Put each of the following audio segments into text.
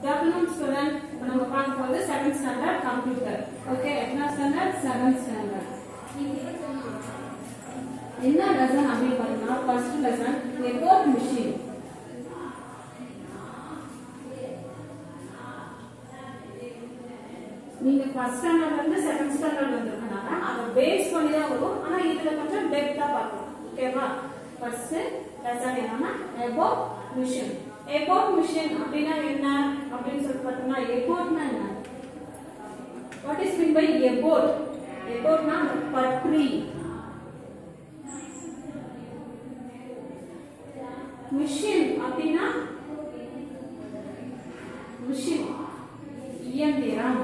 Development student இப்போ நம்ம பார்க்க போகிறது செவன்த் ஸ்டாண்டர்ட் கம்ப்யூட்டர் ஓகே எத்தனை ஸ்டாண்டர்ட் செவன்த் ஸ்டாண்டர்ட் என்ன லெசன் அப்படின்னு பார்த்தீங்கன்னா ஃபர்ஸ்ட் லெசன் நெட்வொர்க் மிஷின் நீங்க ஃபர்ஸ்ட் ஸ்டாண்டர்ட்ல இருந்து செகண்ட் ஸ்டாண்டர்ட் வந்திருக்கனால அதை பேஸ் பண்ணி தான் வரும் ஆனா இதுல கொஞ்சம் டெப்தா பார்க்கலாம் ஓகேவா ஃபர்ஸ்ட் லெசன் என்னன்னா எபோட் மிஷின் எபோட் மிஷின் அப்படின்னா என்ன அப்படின்னு சொல்லிட்டு பார்த்தோம்னா எபோட்னா என்ன what is mean by about எபோட்னா பற்றி மிஷின் அப்படின்னா மிஷின் இயந்திரம்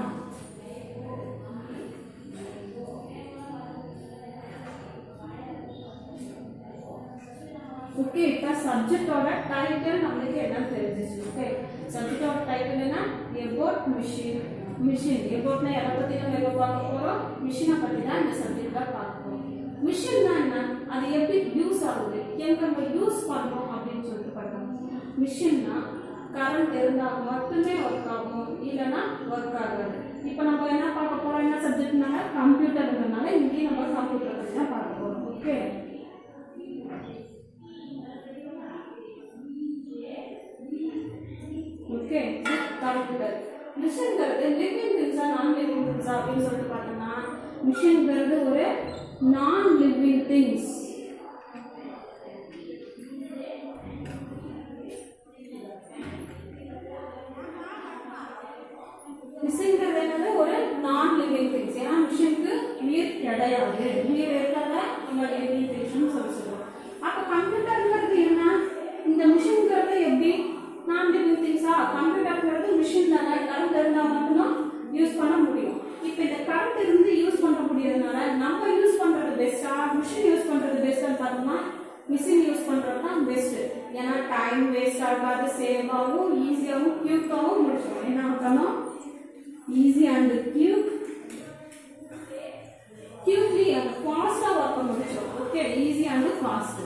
ஓகே இப்போ சப்ஜெக்டோட டைட்டில் நம்மளுக்கு என்ன தெரிஞ்சிச்சு ஓகே சப்ஜெக்டோட டைட்டில் என்ன எபோட் மிஷின் மிஷின் எபோட்னா எதை பற்றி நம்ம எங்கே பார்க்க போகிறோம் மிஷினை பற்றி தான் இந்த சப்ஜெக்ட்ல பார்க்க போகிறோம் மிஷின்னா என்ன அது எப்படி யூஸ் ஆகுது எங்க நம்ம யூஸ் பண்ணோம் அப்படின்னு சொல்லிட்டு பார்த்தோம் மிஷின்னா கரண்ட் இருந்தால் மட்டுமே ஒர்க் ஆகும் இல்லைன்னா ஒர்க் ஆகாது இப்போ நம்ம என்ன பார்க்க போறோம் என்ன சப்ஜெக்ட்னால கம்ப்யூட்டர்ன்றனால இங்கேயும் நம்ம கம்ப்யூட்டர் பற்றி தான் பார்க்க போகிறோம் ஓகே ஓகே கம்ப்யூட்டர் மிஷின்ங்கிறது லிவிங் திங்ஸா நான் லிவிங் திங்ஸா அப்படின்னு சொல்லிட்டு பார்த்தோம்னா மிஷின்ங்கிறது ஒரு நான் லிவிங் திங்ஸ் மிஷின்ங்கிறது என்னது ஒரு நான் லிவிங் திங்ஸ் ஏன்னா மிஷினுக்கு உயிர் கிடையாது உயிர் இருக்கிறத நம்ம லிவிங் திங்ஸ்னு சொல்லி சொல்லுவோம் அப்போ கம்ப்யூட்டர்ங்கிறது என்ன இந்த மிஷின்ங்கிறது எப்படி நான் லிவிங் திங்ஸா கம்ப்யூட்டர்ங்கிறது மிஷின் தானே கரண்ட் இருந்தால் மட்டும்தான் யூஸ் பண்ண முடியும் இப்போ இந்த கரண்ட் இருந்து யூஸ் பண்ண முடியறதுனால நம்ம யூஸ் பண்றது பெஸ்டா மிஷின் யூஸ் பண்றது பெஸ்ட்டான்னு பார்த்தோம்னா மிஷின் யூஸ் பண்றது தான் பெஸ்ட் ஏன்னா டைம் வேஸ்ட் ஆகாது சேவ் ஆகும் ஈஸியாகவும் கியூக்காகவும் முடிச்சிடும் என்ன பண்ணணும் easy and quick quickly and ஃபாஸ்டா ஒர்க் பண்ண முடிச்சிடும் okay easy and fast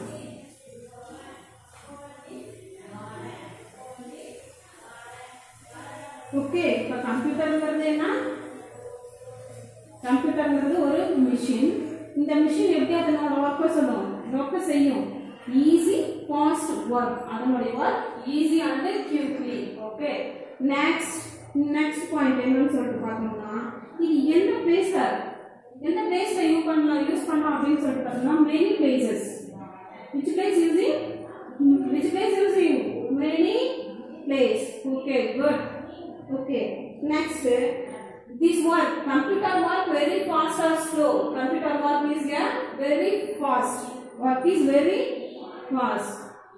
okay இப்போ கம்ப்யூட்டர்ங்கிறது என்ன கம்ப்யூட்டர்ங்கிறது ஒரு மிஷின் இந்த மிஷின் எப்படி அதனோட ஒர்க்கை சொல்லும் ஒர்க்கை செய்யும் ஈஸி ஃபாஸ்ட் ஒர்க் அதனுடைய work easy and quickly okay next next point என்னன்னு சொல்லிட்டு பார்த்தோம்னா இது எந்த பிளேஸ்ல எந்த பிளேஸ்ல யூஸ் பண்ணலாம் யூஸ் பண்ணலாம் அப்படின்னு சொல்லிட்டு பார்த்தோம்னா many places which place using which place using many place okay good okay next this work computer work very fast or slow computer work is yeah, very fast work is very fast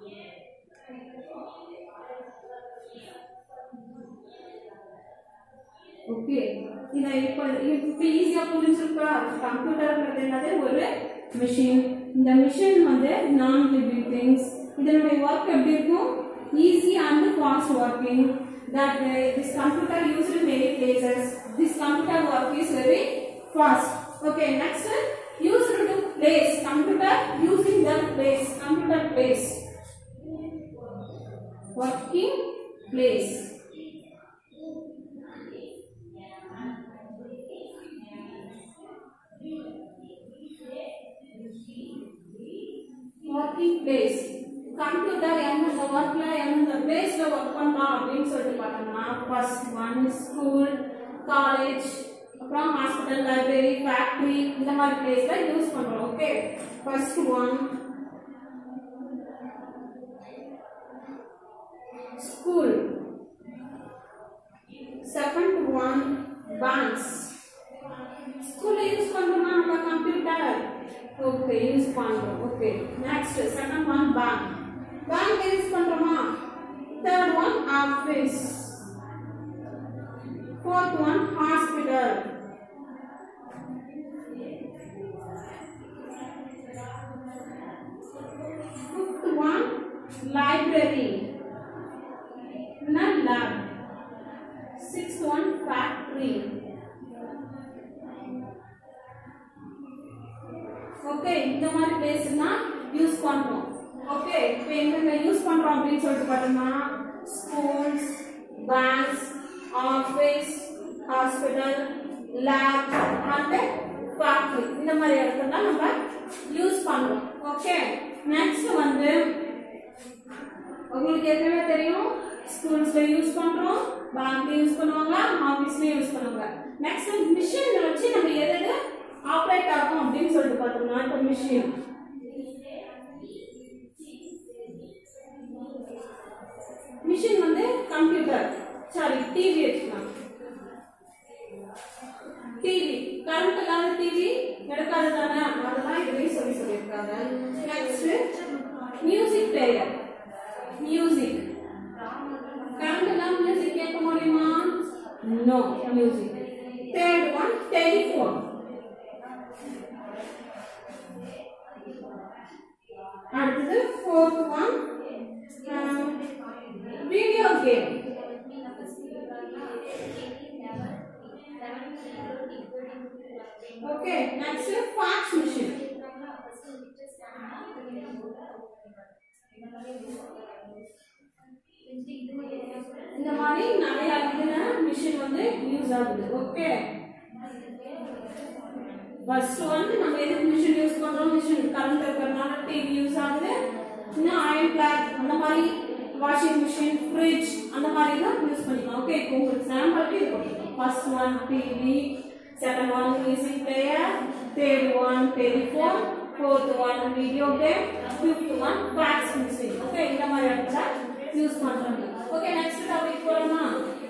okay இதை இப்போ இப்போ ஈஸியாக புரிஞ்சிருக்கா கம்ப்யூட்டர்ங்கிறது என்னது ஒரு machine இந்த machine வந்து நான் living things இதனுடைய ஒர்க் எப்படி இருக்கும் easy and fast working that this computer used in many places this computer work is very fast okay next used to place computer using the place computer place working place working place computer எந்தெந்த ஒர்க்ல எந்தெந்த பிளேஸ்ல work பண்ணலாம் அப்படின்னு சொல்லிட்டு பார்த்தோம்னா first one school college அப்புறம் hospital library factory இந்த மாதிரி பிளேஸ்ல யூஸ் பண்றோம் okay first one school second one banks ஸ்கூல்ல யூஸ் பண்றோமா நம்ம கம்ப்யூட்டர் ஓகே யூஸ் பண்றோம் okay next second one bank bank use பண்றோமா third one office fourth one hospital fifth one library lab sixth one factory okay இந்த மாதிரி பிளேஸ்னா use பண்றோம் okay இப்போ எங்க யூஸ் பண்றோம் அப்படின்னு சொல்லிட்டு பார்த்தோம்னா schools banks office hospital lab and factory இந்த மாதிரி இடத்துல நம்ம யூஸ் பண்றோம் ஓகே நெக்ஸ்ட் வந்து உங்களுக்கு ஏற்கனவே தெரியும் ஸ்கூல்ஸ்ல யூஸ் பண்றோம் பேங்க்ல யூஸ் பண்ணுவாங்க ஆபீஸ்ல யூஸ் பண்ணுவாங்க நெக்ஸ்ட் மிஷின் வச்சு நம்ம எது எது ஆப்ரேட் ஆகும் அப்படின்னு சொல்லிட்டு பார்த்தோம்னா இப்போ மிஷின் மிஷின் வந்து கம்ப்யூட்டர் சாரி டிவி வச்சுக்கலாம் டிவி கரண்ட் இல்லாத டிவி எடுக்காது தானே அதெல்லாம் இதுலயும் சொல்லி சொல்லியிருக்காங்க next music player music current இல்லாம மியூசிக் கேட்க முடியுமா no music third one telephone அடுத்தது fourth one video game okay next fax machine இந்த மாதிரி நிறைய இதுல மிஷின் வந்து யூஸ் ஆகுது ஓகே ஃபர்ஸ்ட் வந்து நம்ம எதுக்கு மிஷின் யூஸ் பண்றோம் மிஷின் கரண்ட் இருக்கிறதுனால டிவி யூஸ் ஆகுது இன்னும் அயன் பிளாக் அந்த மாதிரி வாஷிங் மிஷின் ஃப்ரிட்ஜ் அந்த மாதிரி தான் யூஸ் பண்ணிக்கலாம் ஓகே இப்போ உங்களுக்கு சாம்பிளுக்கு இது போட்டுருக்கோம் first one TV second one music player third one telephone fourth one video game fifth one fax machine okay இந்த மாதிரி இடத்துல யூஸ் பண்றாங்க ஓகே நெக்ஸ்ட் டாபிக் போலாமா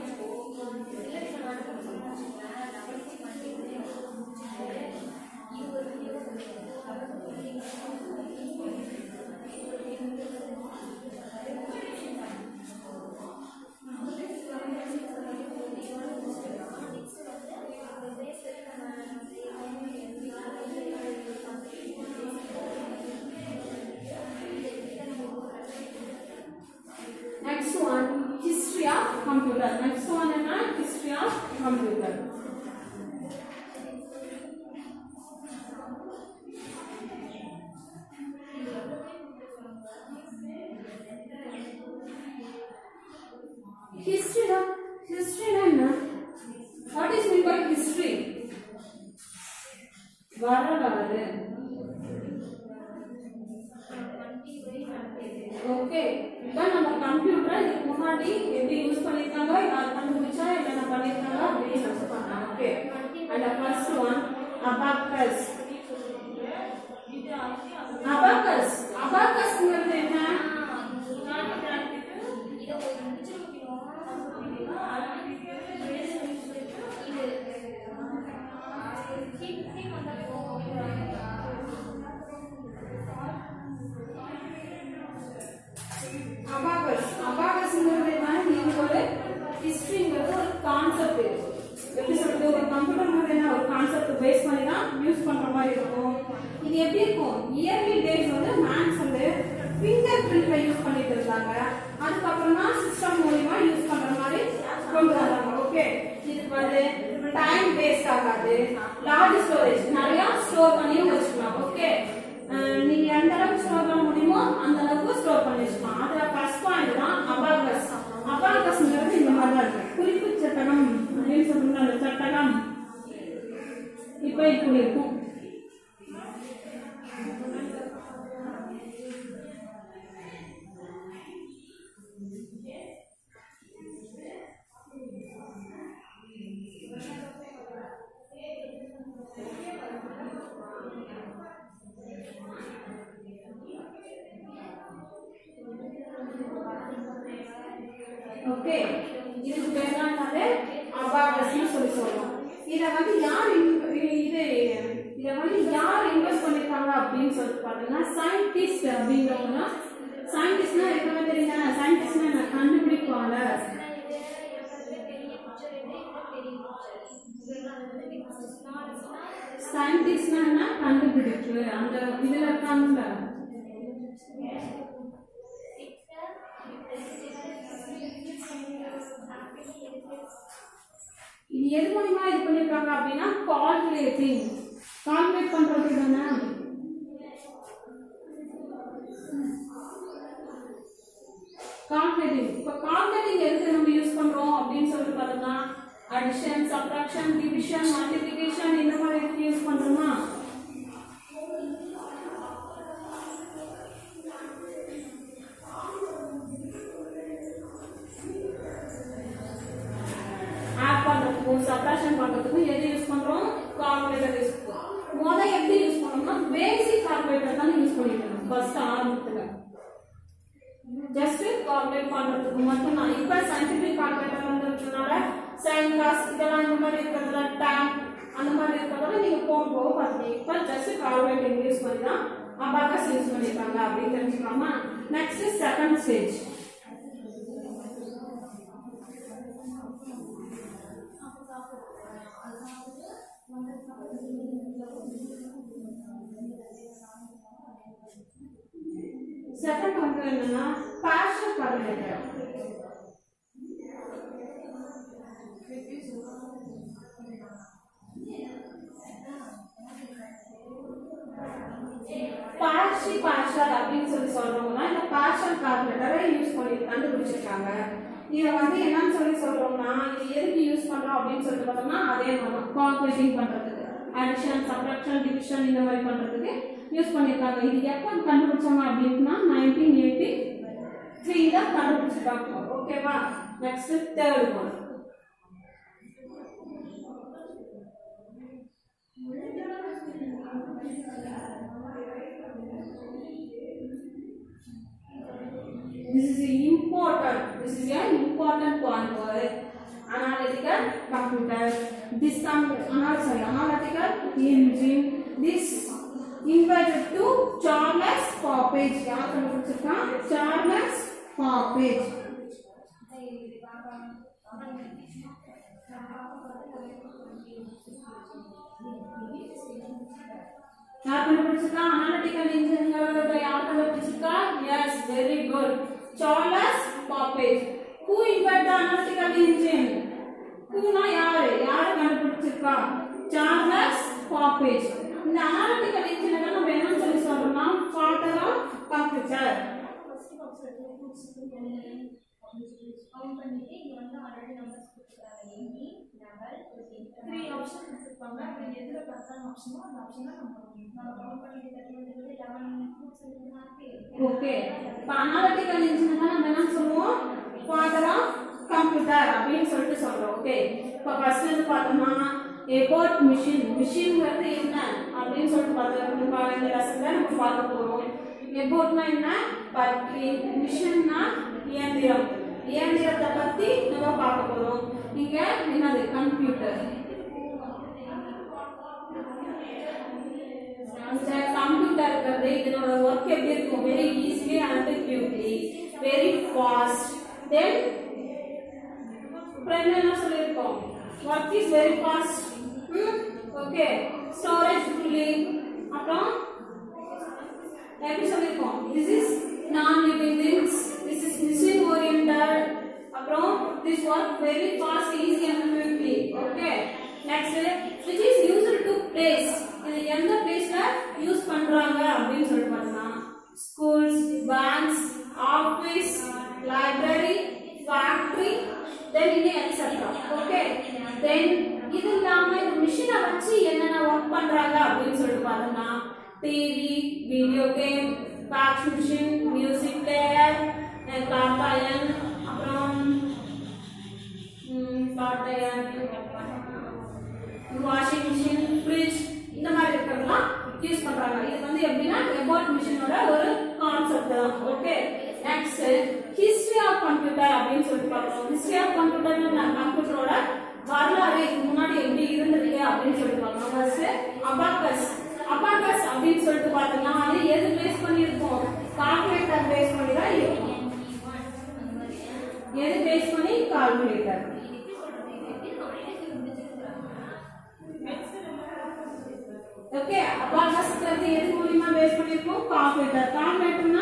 Next one, history of computer. Next one என்ன history of computer. History தான் history னா என்ன? What is meant by history? வரலாறு ஓகே இப்போ நம்ம கம்ப்யூட்டர் இதுக்கு முன்னாடி எப்படி யூஸ் பண்ணிருக்காங்க யார் கண்டுபிடிச்சா என்னென்ன பண்ணிருக்காங்க அப்படின்னு நம்ம பண்ணலாம் okay and first one abacus abacus அபாக்கஸ்ங்கிறது என்ன அபாகஸ் அபாகஸ்ங்கிறது என்ன இது ஒரு ஹிஸ்டரிங்கிறது ஒரு கான்செப்ட் எப்படி சொல்றது ஒரு கம்ப்யூட்டர் என்ன ஒரு கான்செப்ட் பேஸ் பண்ணி தான் யூஸ் பண்ற மாதிரி இருக்கும் இது எப்படி இருக்கும் இயர்லி டேஸ் வந்து மேக்ஸ் வந்து ஃபிங்கர் பிரிண்ட்ல யூஸ் பண்ணிட்டு இருந்தாங்க அதுக்கப்புறம் தான் சிஸ்டம் மூலியமா யூஸ் பண்ற மாதிரி கொண்டு வந்தாங்க ஓகே இதுக்கு வந்து டைம் வேஸ்ட் ஆகாது லார்ஜ் ஸ்டோரேஜ் நிறைய ஸ்டோர் பண்ணியும் வச்சுக்கலாம் ஓகே நீங்க எந்த அளவுக்கு ஸ்டோர் பண்ண முடியுமோ அந்த அளவுக்கு ஸ்டோர் பண்ணி வச்சுக்கலாம் அதுல ஃபர்ஸ்ட் பாயிண்ட் தான் அபாகஸ் அபாகஸ்ங்கிறது இந்த மாதிரி தான் இருக்கு குறிப்பு சட்டகம் அப்படின்னு சொல்றோம்ல அந்த சட்டகம் இப்போ இப்படி இருக்கும் ஓகே இதுக்கு பேர் தான் என்னது அபாகஸ்னு சொல்லி சொல்றோம் இத வந்து யார் in- இது இத வந்து யார் இன்வெஸ்ட் பண்ணிருக்காங்க அப்படின்னு சொல்லிட்டு பாத்தீங்கன்னா சயின்டிஸ்ட் அப்படிங்கிறவங்க சயின்டிஸ்ட்னா எப்பவுமே தெரியுங்க சயின்டிஸ்ட்னா என்ன கண்டுபிடிப்பாங்க சயின்டிஸ்ட்னா என்ன கண்டுபிடிப்பு அந்த இதுல இருக்காங்கல்ல இது எது மூலியமா இது பண்ணிருக்காங்க அப்படின்னா கால்குலேட்டிங் கால்குலேட் பண்றது தானே கால்குலேட்டிங் இப்போ கால்குலேட்டிங் எதுக்கு நம்ம யூஸ் பண்றோம் அடிஷன் சப்ராக்ஷன் டிவிஷன் மல்டிப்ளிகேஷன் இந்த மாதிரி இதுக்கு யூஸ் பண்றோமா ஆட் பண்றதுக்கும் சப்ராக்ஷன் பண்றதுக்கும் எது யூஸ் பண்றோம் கால்குலேட்டர் யூஸ் பண்றோம் முத எப்படி யூஸ் பண்ணோம்னா பேசிக் கால்குலேட்டர் தான் யூஸ் பண்ணிட்டு இருக்கோம் ஃபர்ஸ்ட் ஆரம்பத்துல ஜஸ்ட் கால்குலேட் பண்றதுக்கு மட்டும் தான் இப்ப சயின்டிபிக் கால்குலேட்டர் வந்திருக்கனால சைன் காஸ் இதெல்லாம் இந்த மாதிரி இருக்கிறதுல டைம் அந்த மாதிரி இருக்கிறதுல நீங்க போக போக பார்த்தீங்க இப்ப ஜஸ்ட் கால்குலேட்டர் யூஸ் பண்ணி தான் அபாகஸ் யூஸ் பண்ணிருக்காங்க அப்படின்னு தெரிஞ்சுக்கலாமா நெக்ஸ்ட் செகண்ட் ஸ்டேஜ் செகண்ட் வந்து என்னன்னா பார்ஷியல் கால்குலேட்டர் பார்ஷி பார்ஷல் அப்படின்னு சொல்லி சொல்றோம்னா இந்த பார்ஷல் கால்குலேட்டரை யூஸ் பண்ணி கண்டுபிடிச்சிருக்காங்க இதை வந்து என்னன்னு சொல்லி சொல்றோம்னா இது எதுக்கு யூஸ் பண்றோம் அப்படின்னு சொல்லிட்டு பார்த்தோம்னா அதே மாதிரி கால்குலேட்டிங் பண்றதுக்கு அடிஷன் சப்ராக்ஷன் டிவிஷன் இந்த மாதிரி பண்றதுக்கு யூஸ் பண்ணியிருக்காங்க இது எப்போ கண்டுபிடிச்சாங்க அப்படின்னா நைன்டீன் எயிட்டி த்ரீல கண்டுபிடிச்சிருக்காங்க ஓகேவா next third one This is important. This is an important point for analytical computer. This com anal sorry, analytical engine. This invented to Charles Babbage. யார் கண்டுபிடிச்சிருக்கான் சார்லஸ் பாப்பேஜ் யார் கண்டுபிடிச்சிருக்கா அனாலிட்டிக்கல் இன்ஜின்ங்கிறத யார் கண்டுபிடிச்சிருக்கா yes very good Charles Babbage who invent the analytical engine ஹூனா யாரு யார் கண்டுபிடிச்சிருக்கா Charles Babbage இந்த அனாலிட்டிக்கல் இன்ஜினை தான் நம்ம என்னன்னு சொல்லி சொல்றோம்னா ஃபாதர் ஆஃப் கம்ப்யூட்டர் கவுண்ட் பண்ணிட்டு இங்க வந்து ஆல்ரெடி நம்பர்ஸ் கொடுத்துருக்காங்க எயிட்டி லெவல் த்ரீ ஆப்ஷன் கொடுத்துருப்பாங்க அப்படி எதுல பத்தாம் ஆப்ஷனோ அந்த ஆப்ஷன் தான் நம்ம நம்ம கவுண்ட் பண்ணிட்டு கட்டுறது லெவன் குரூப்ஸ் இருக்கிறதுனால ஓகே இப்போ அனாலிட்டிக்கல் இன்ஜின் தான் நம்ம என்ன சொல்லுவோம் ஃபாதர் ஆஃப் கம்ப்யூட்டர் அப்படின்னு சொல்லிட்டு சொல்றோம் ஓகே இப்போ ஃபர்ஸ்ட் வந்து பார்த்தோம்னா எபோட் மிஷின் மிஷின்ங்கிறது என்ன அப்படின்னு சொல்லிட்டு பார்த்தோம் இந்த லெசன்ல நம்ம பார்க்க போறோம் எபோட்னா என்ன பற்றி மிஷின்னா இயந்திரம் இயந்திரத்தை பத்தி நம்ம பார்க்க போறோம் இங்க என்னது கம்ப்யூட்டர் அந்த கம்ப்யூட்டர் இருக்கிறது இதனோட ஒர்க் எப்படி இருக்கும் very easily and quickly very fast then அப்புறம் என்ன சொல்லியிருக்கோம் work is very fast okay storage fully அப்புறம் எப்படி சொல்லியிருக்கோம் this is non living things this is machine oriented அப்புறம் this work very fast easy and quickly okay next which is used to place இது எந்த பிளேஸ்ல யூஸ் பண்றாங்க அப்படின்னு சொல்லிட்டு பார்த்தோம்னா schools banks office library factory then இன்னும் எக்ஸெட்ரா ஓகே தென் இது இல்லாம இந்த மிஷினை வச்சு என்னென்ன ஒர்க் பண்றாங்க அப்படின்னு சொல்லிட்டு பார்த்தோம்னா TV video game fax machine music player காட்டாயன் அப்புறம் காட்டாயன் வாஷிங் மிஷின் ஃப்ரிட்ஜ் இந்த மாதிரி இருக்கிறதெல்லாம் யூஸ் பண்றாங்க இது வந்து எப்படின்னா எபோட் மிஷினோட ஒரு கான்செப்ட் தான் okay next history of computer அப்படின்னு சொல்லிட்டு பார்க்கணும் ஹிஸ்டரி ஆஃப் கம்ப்யூட்டர் கம்ப்யூட்டரோட வரலாறு இதுக்கு முன்னாடி எப்படி இருந்திருக்கு அப்படின்னு சொல்லிட்டு பார்க்கணும் ஃபர்ஸ்ட் அபாக்கஸ் அபாக்கஸ் அப்படின்னு சொல்லிட்டு பார்த்தோம்னா அது எது பேஸ் பண்ணி இருக்கும் கால்குலேட்டர் பேஸ் பண்ணி தான் இருக்கும் எது பேஸ் பண்ணி கால்குலேட்டர் ஓகே அபாகஸ்ங்கிறது எது மூலியமா பேஸ் பண்ணிருக்கோம் கால்குலேட்டர் கால்குலேட்டர்னா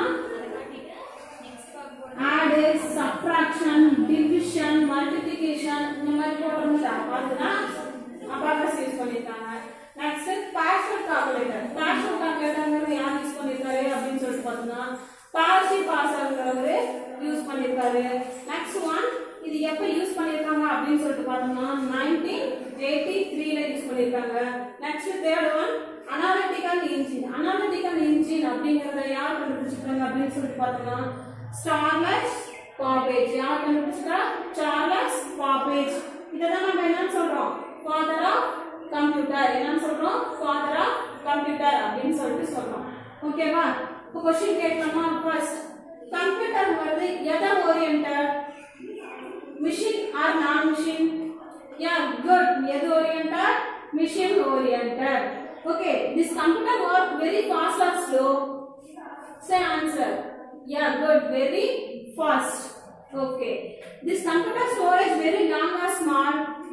ஆட் சப்ட்ராக்ஷன் டிவிஷன் மல்டிப்ளிகேஷன் இந்த மாதிரி போடுறோம்ல அதுதான் அபாகஸ் யூஸ் பண்ணிருக்காங்க நெக்ஸ்ட் பார்ஷியல் கால்குலேட்டர் பார்ஷியல் கால்குலேட்டர்ங்கிறது யார் யூஸ் பண்ணிருக்காரு அப்படின்னு சொல்லிட்டு பார்த்தோம்னா பார்சி பார்சல்ங்கிறவரு யூஸ் பண்ணிருக்காரு நெக்ஸ்ட் ஒன் இது எப்ப யூஸ் பண்ணிருக்காங்க அப்படின்னு சொல்லிட்டு பார்த்தோம்னா நைன்டீன் எயிட்டி த்ரீல யூஸ் பண்ணிருக்காங்க next third one analytical engine analytical engine அப்படிங்கறத யார் கண்டுபிடிச்சிருக்காங்க அப்படின்னு சொல்லிட்டு பார்த்தோம்னா சார்லஸ் பாப்பேஜ் யார் கண்டுபிடிச்சிருக்கா சார்லஸ் பாப்பேஜ் இதெல்லாம் நம்ம என்னன்னு சொல்றோம் ஃபாதர் ஆஃப் கம்ப்யூட்டர் என்னன்னு சொல்றோம் ஃபாதர் ஆஃப் கம்ப்யூட்டர் அப்படின்னு சொல்லிட்டு சொல்றோம் ஓகேவா இப்போ கொஸ்டின் கேட்கலாமா ஃபர்ஸ்ட் கம்ப்யூட்டர் வருது எதை oriented machine or non machine yeah good எது oriented machine oriented okay this computer work very fast or slow say answer yeah good very fast okay this computer storage very long or small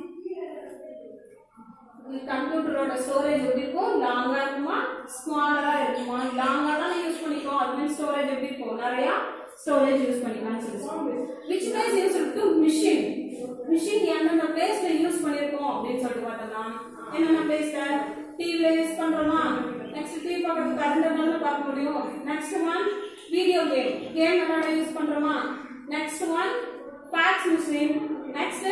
கம்ப்யூட்டரோட storage எப்படி இருக்கும் லாங்கா இருக்குமா ஸ்மாலரா இருக்குமா லாங்கா தான் use பண்ணிக்கோ அது ஸ்டோரேஜ் எப்படி இருக்கும் நிறைய ஸ்டோரேஜ் யூஸ் பண்ணிக்கலாம்னு சொல்லி which place use to machine machine எந்தெந்த பிளேஸ்ல யூஸ் பண்ணிருக்கோம் அப்படின்னு சொல்லிட்டு பார்த்தோம்னா என்னென்ன பிளேஸ்ல டிவில யூஸ் பண்றோமா நெக்ஸ்ட் டிவி பார்க்கறது கரண்ட் பார்க்க முடியும் next one video game game விளையாட யூஸ் பண்றோமா next one fax machine next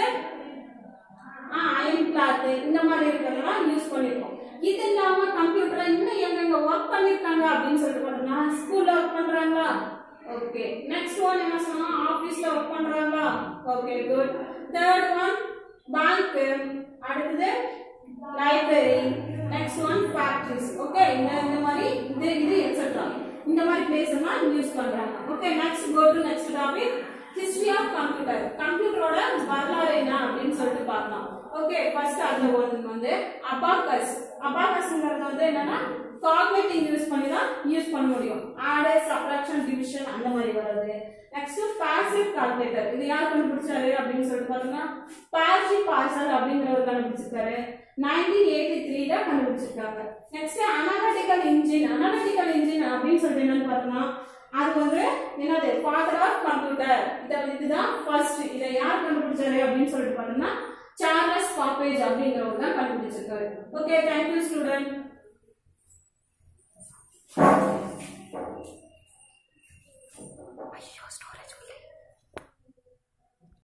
iron cloth இந்த மாதிரி இருக்கிறதெல்லாம் யூஸ் பண்ணிருக்கோம் இது இல்லாம கம்ப்யூட்டர் இன்னும் எங்கெங்க ஒர்க் பண்ணிருக்காங்க அப்படின்னு சொல்லிட்டு பார்த்தோம்னா ஸ்கூல்ல ஒர்க் பண்றாங்களா ஓகே நெக்ஸ்ட் ஒன் என்ன சொன்னா ஆபீஸ்ல ஒர்க் பண்றாங்களா okay good third one bank அடுத்தது library next one factories okay இந்த இந்த மாதிரி இது இது எக்ஸெட்ரா இந்த மாதிரி பிளேஸ் எல்லாம் யூஸ் பண்றாங்க okay next go to next topic history of computer கம்ப்யூட்டரோட வரலாறு என்ன அப்படின்னு சொல்லிட்டு பார்க்கலாம் ஓகே ஃபர்ஸ்ட் அதுல ஒன்று வந்து அபாகஸ் அபாகஸ்ங்கிறது வந்து என்னன்னா கால்குலேட்டிங் யூஸ் பண்ணி தான் யூஸ் பண்ண முடியும் ஆடு சப்ராக்ஷன் டிவிஷன் அந்த மாதிரி வர்றது நெக்ஸ்ட் பாசிவ் கால்குலேட்டர் இது யார் கண்டுபிடிச்சாரு அப்படின்னு சொல்லிட்டு பார்த்தோம்னா பார்சி பார்சல் அப்படிங்கிறவர் கண்டுபிடிச்சிருக்காரு நைன்டீன் எயிட்டி த்ரீல கண்டுபிடிச்சிருக்காங்க next analytical engine analytical engine அப்படின்னு சொல்லிட்டு என்னன்னு பார்த்தோம்னா அது வந்து என்னது ஃபாதர் ஆஃப் கம்ப்யூட்டர் இத இதுதான் ஃபர்ஸ்ட் இதை யார் கண்டுபிடிச்சாரு அப்படின்னு சொல்லிட்டு பார்த்தோம்னா சார்லஸ் பாப்பேஜ் அப்படிங்கிறவர் தான் கண்டுபிடிச்சிருக்காரு ஓகே தேங்க்யூ ஸ்டூடெண்ட்